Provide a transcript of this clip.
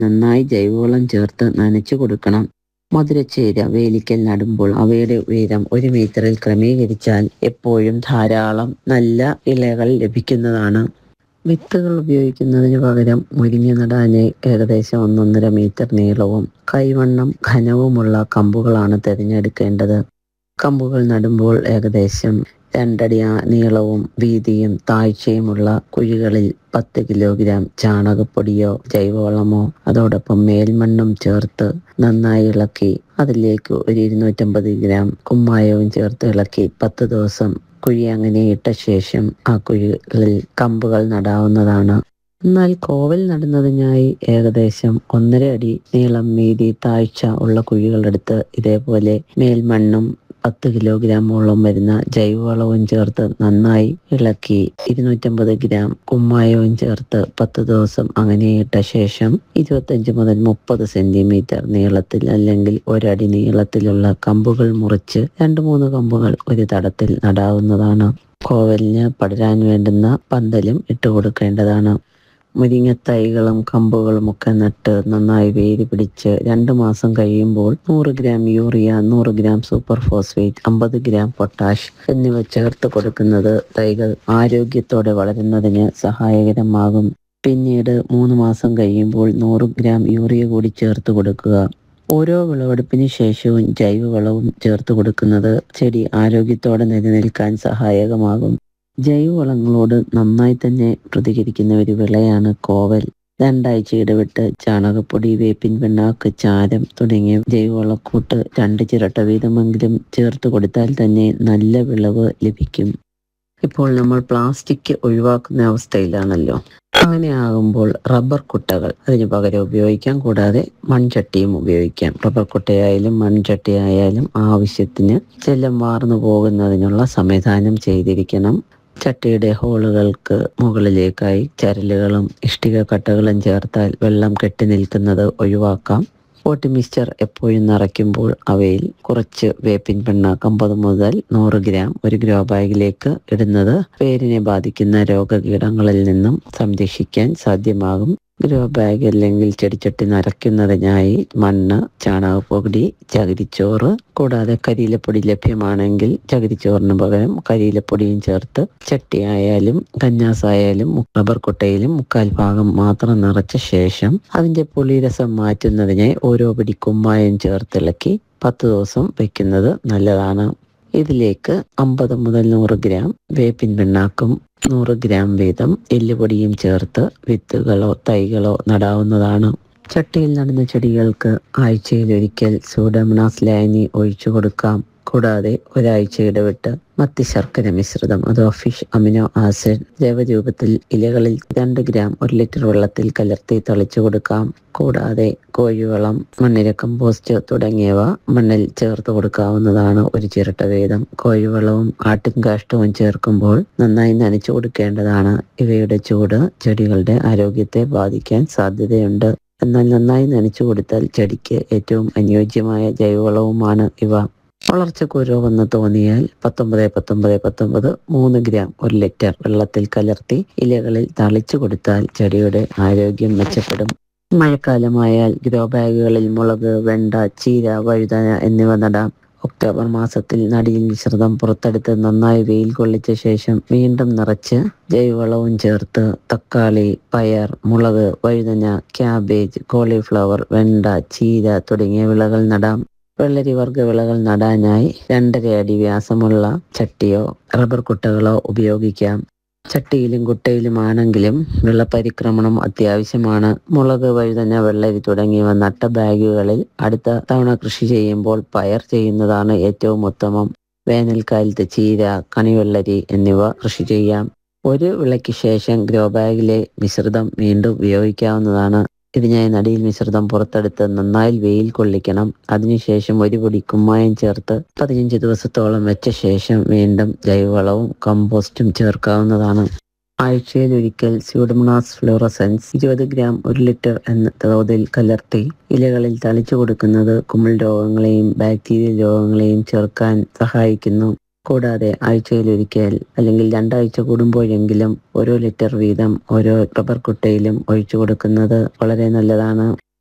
നന്നായി ജൈവവളം ചേർത്ത് നനച്ചു കൊടുക്കണം മധുരച്ചീര വേലിക്കൽ നടുമ്പോൾ അവയുടെ ഉയരം ഒരു മീറ്ററിൽ ക്രമീകരിച്ചാൽ എപ്പോഴും ധാരാളം നല്ല ഇലകൾ ലഭിക്കുന്നതാണ് വിത്തുകൾ ഉപയോഗിക്കുന്നതിന് പകരം മുരിങ്ങ നടാന് ഏകദേശം ഒന്നൊന്നര മീറ്റർ നീളവും കൈവണ്ണം ഘനവുമുള്ള കമ്പുകളാണ് തിരഞ്ഞെടുക്കേണ്ടത് കമ്പുകൾ നടുമ്പോൾ ഏകദേശം രണ്ടടി ആ- നീളവും വീതിയും താഴ്ചയുമുള്ള കുഴികളിൽ പത്ത് കിലോഗ്രാം ചാണകപ്പൊടിയോ ജൈവവളമോ അതോടൊപ്പം മേൽമണ്ണും ചേർത്ത് നന്നായി ഇളക്കി അതിലേക്ക് ഒരു ഇരുന്നൂറ്റമ്പത് ഗ്രാം കുമ്മായവും ചേർത്ത് ഇളക്കി പത്ത് ദിവസം കുഴി അങ്ങനെ ഇട്ട ശേഷം ആ കുഴികളിൽ കമ്പുകൾ നടാവുന്നതാണ് എന്നാൽ കോവൽ നടുന്നതിനായി ഏകദേശം ഒന്നര അടി നീളം വീതി താഴ്ച ഉള്ള കുഴികളെടുത്ത് ഇതേപോലെ മേൽമണ്ണും പത്ത് കിലോഗ്രാമോളം വരുന്ന ജൈവവളവും ചേർത്ത് നന്നായി ഇളക്കി ഇരുന്നൂറ്റമ്പത് ഗ്രാം കുമ്മായവും ചേർത്ത് പത്ത് ദിവസം അങ്ങനെ ഇട്ട ശേഷം ഇരുപത്തഞ്ച് മുതൽ മുപ്പത് സെന്റിമീറ്റർ നീളത്തിൽ അല്ലെങ്കിൽ ഒരടി നീളത്തിലുള്ള കമ്പുകൾ മുറിച്ച് രണ്ട് മൂന്ന് കമ്പുകൾ ഒരു തടത്തിൽ നടാവുന്നതാണ് കോവലിന് പടരാൻ വേണ്ടുന്ന പന്തലും ഇട്ട് കൊടുക്കേണ്ടതാണ് മുരിങ്ങത്തൈകളും കമ്പുകളും ഒക്കെ നട്ട് നന്നായി വേര് പിടിച്ച് രണ്ട് മാസം കഴിയുമ്പോൾ നൂറ് ഗ്രാം യൂറിയ നൂറ് ഗ്രാം സൂപ്പർ ഫോസ്ഫേറ്റ് അമ്പത് ഗ്രാം പൊട്ടാഷ് എന്നിവ ചേർത്ത് കൊടുക്കുന്നത് തൈകൾ ആരോഗ്യത്തോടെ വളരുന്നതിന് സഹായകരമാകും പിന്നീട് മൂന്ന് മാസം കഴിയുമ്പോൾ നൂറ് ഗ്രാം യൂറിയ കൂടി ചേർത്ത് കൊടുക്കുക ഓരോ വിളവെടുപ്പിന് ശേഷവും ജൈവവളവും ചേർത്ത് കൊടുക്കുന്നത് ചെടി ആരോഗ്യത്തോടെ നിലനിൽക്കാൻ സഹായകമാകും ജൈവവളങ്ങളോട് നന്നായി തന്നെ പ്രതികരിക്കുന്ന ഒരു വിളയാണ് കോവൽ രണ്ടാഴ്ച ഇടവിട്ട് ചാണകപ്പൊടി വേപ്പിൻ പിണ്ണാക്ക് ചാരം തുടങ്ങിയ ജൈവവളക്കൂട്ട് രണ്ട് ചിരട്ട വീതമെങ്കിലും ചേർത്ത് കൊടുത്താൽ തന്നെ നല്ല വിളവ് ലഭിക്കും ഇപ്പോൾ നമ്മൾ പ്ലാസ്റ്റിക് ഒഴിവാക്കുന്ന അവസ്ഥയിലാണല്ലോ അങ്ങനെ ആകുമ്പോൾ റബ്ബർ കുട്ടകൾ അതിന് പകരം ഉപയോഗിക്കാം കൂടാതെ മൺചട്ടിയും ഉപയോഗിക്കാം റബ്ബർ കുട്ടയായാലും മൺചട്ടിയായാലും ആവശ്യത്തിന് ജലം വാർന്നു പോകുന്നതിനുള്ള സംവിധാനം ചെയ്തിരിക്കണം ചട്ടിയുടെ ഹോളുകൾക്ക് മുകളിലേക്കായി ചരലുകളും ഇഷ്ടിക കട്ടകളും ചേർത്താൽ വെള്ളം കെട്ടി നിൽക്കുന്നത് ഒഴിവാക്കാം പോട്ടി മിക്സ്ചർ എപ്പോഴും നിറയ്ക്കുമ്പോൾ അവയിൽ കുറച്ച് വേപ്പിൻ പിണ്ണാക്ക് അമ്പത് മുതൽ നൂറ് ഗ്രാം ഒരു ഗ്രോ ബാഗിലേക്ക് ഇടുന്നത് വേരിനെ ബാധിക്കുന്ന രോഗകീടങ്ങളിൽ നിന്നും സംരക്ഷിക്കാൻ സാധ്യമാകും ഗ്രോ ബാഗ് അല്ലെങ്കിൽ ചെടിച്ചട്ടി നിറയ്ക്കുന്നതിനായി മണ്ണ് ചാണകപ്പൊടി ചകിരിച്ചോറ് കൂടാതെ കരിയിലപ്പൊടി ലഭ്യമാണെങ്കിൽ ചകിരിച്ചോറിന് പകരം കരിയിലപ്പൊടിയും ചേർത്ത് ചട്ടിയായാലും കന്നാസായാലും റബ്ബർ കുട്ടയിലും മുക്കാൽ ഭാഗം മാത്രം നിറച്ച ശേഷം അതിന്റെ പുളിരസം മാറ്റുന്നതിനായി ഓരോ പിടി കുമ്മായം ചേർത്തിളക്കി പത്ത് ദിവസം വെക്കുന്നത് നല്ലതാണ് ഇതിലേക്ക് അമ്പത് മുതൽ നൂറ് ഗ്രാം വേപ്പിൻ പിണ്ണാക്കും നൂറ് ഗ്രാം വീതം എല്ലുപൊടിയും ചേർത്ത് വിത്തുകളോ തൈകളോ നടാവുന്നതാണ് ചട്ടിയിൽ നടുന്ന ചെടികൾക്ക് ആഴ്ചയിലൊരിക്കൽ സൂഡമണാസ് ലായനി ഒഴിച്ചു കൊടുക്കാം കൂടാതെ ഒരാഴ്ച ഇടവിട്ട് മത്തി ശർക്കര മിശ്രിതം അഥവാ ഫിഷ് അമിനോ ആസിഡ് ദ്രവരൂപത്തിൽ ഇലകളിൽ രണ്ട് ഗ്രാം ഒരു ലിറ്റർ വെള്ളത്തിൽ കലർത്തി തളിച്ചു കൊടുക്കാം കൂടാതെ കോഴിവളം മണ്ണിര കമ്പോസ്റ്റ് തുടങ്ങിയവ മണ്ണിൽ ചേർത്ത് കൊടുക്കാവുന്നതാണ് ഒരു ചിരട്ട വീതം കോഴിവളവും ആട്ടിൻകാഷ്ടവും ചേർക്കുമ്പോൾ നന്നായി നനച്ചു കൊടുക്കേണ്ടതാണ് ഇവയുടെ ചൂട് ചെടികളുടെ ആരോഗ്യത്തെ ബാധിക്കാൻ സാധ്യതയുണ്ട് എന്നാൽ നന്നായി നനച്ചു കൊടുത്താൽ ചെടിക്ക് ഏറ്റവും അനുയോജ്യമായ ജൈവവളവുമാണ് ഇവ വളർച്ചക്കുരോവെന്ന് തോന്നിയാൽ പത്തൊമ്പത് പത്തൊമ്പത് പത്തൊമ്പത് മൂന്ന് ഗ്രാം ഒരു ലിറ്റർ വെള്ളത്തിൽ കലർത്തി ഇലകളിൽ തളിച്ചു കൊടുത്താൽ ചെടിയുടെ ആരോഗ്യം മെച്ചപ്പെടും മഴക്കാലമായാൽ ഗ്രോ ബാഗുകളിൽ മുളക് വെണ്ട ചീര വഴുതന എന്നിവ നടാം ഒക്ടോബർ മാസത്തിൽ നടിയിൽ മിശ്രിതം പുറത്തെടുത്ത് നന്നായി വെയിൽ കൊള്ളിച്ച ശേഷം വീണ്ടും നിറച്ച് ജൈവവളവും ചേർത്ത് തക്കാളി പയർ മുളക് വഴുതന ക്യാബേജ് കോളിഫ്ലവർ വെണ്ട ചീര തുടങ്ങിയ വിളകൾ നടാം വെള്ളരി വർഗ്ഗ വിളകൾ നടാനായി രണ്ടര അടി വ്യാസമുള്ള ചട്ടിയോ റബ്ബർ കുട്ടകളോ ഉപയോഗിക്കാം ചട്ടിയിലും കുട്ടയിലുമാണെങ്കിലും വെള്ളപരിക്രമണം അത്യാവശ്യമാണ് മുളക് വഴുതന വെള്ളരി തുടങ്ങിയവ നട്ട ബാഗുകളിൽ അടുത്ത തവണ കൃഷി ചെയ്യുമ്പോൾ പയർ ചെയ്യുന്നതാണ് ഏറ്റവും ഉത്തമം വേനൽക്കാലത്ത് ചീര കണിവെള്ളരി എന്നിവ കൃഷി ചെയ്യാം ഒരു വിളയ്ക്ക് ശേഷം ഗ്രോ ബാഗിലെ മിശ്രിതം വീണ്ടും ഉപയോഗിക്കാവുന്നതാണ് ഇതിനായി നടിയിൽ മിശ്രിതം പുറത്തെടുത്ത് നന്നായി വെയിൽ കൊള്ളിക്കണം അതിനുശേഷം ഒരു പൊടി കുമ്മായം ചേർത്ത് പതിനഞ്ച് ദിവസത്തോളം വെച്ച ശേഷം വീണ്ടും ജൈവവളവും കമ്പോസ്റ്റും ചേർക്കാവുന്നതാണ് ആഴ്ചയിൽ ഒരിക്കൽ സ്യൂഡമണാസ് ഫ്ലോറസൻസ് ഇരുപത് ഗ്രാം ഒരു ലിറ്റർ എന്ന തോതിൽ കലർത്തി ഇലകളിൽ തളിച്ചു കൊടുക്കുന്നത് കുമിൾ രോഗങ്ങളെയും ബാക്ടീരിയൽ രോഗങ്ങളെയും ചെറുക്കാൻ സഹായിക്കുന്നു കൂടാതെ ആഴ്ചയിലൊരിക്കൽ അല്ലെങ്കിൽ രണ്ടാഴ്ച കൂടുമ്പോഴെങ്കിലും ഓരോ ലിറ്റർ വീതം ഓരോ റബ്ബർ കുട്ടയിലും ഒഴിച്ചു കൊടുക്കുന്നത് വളരെ നല്ലതാണ്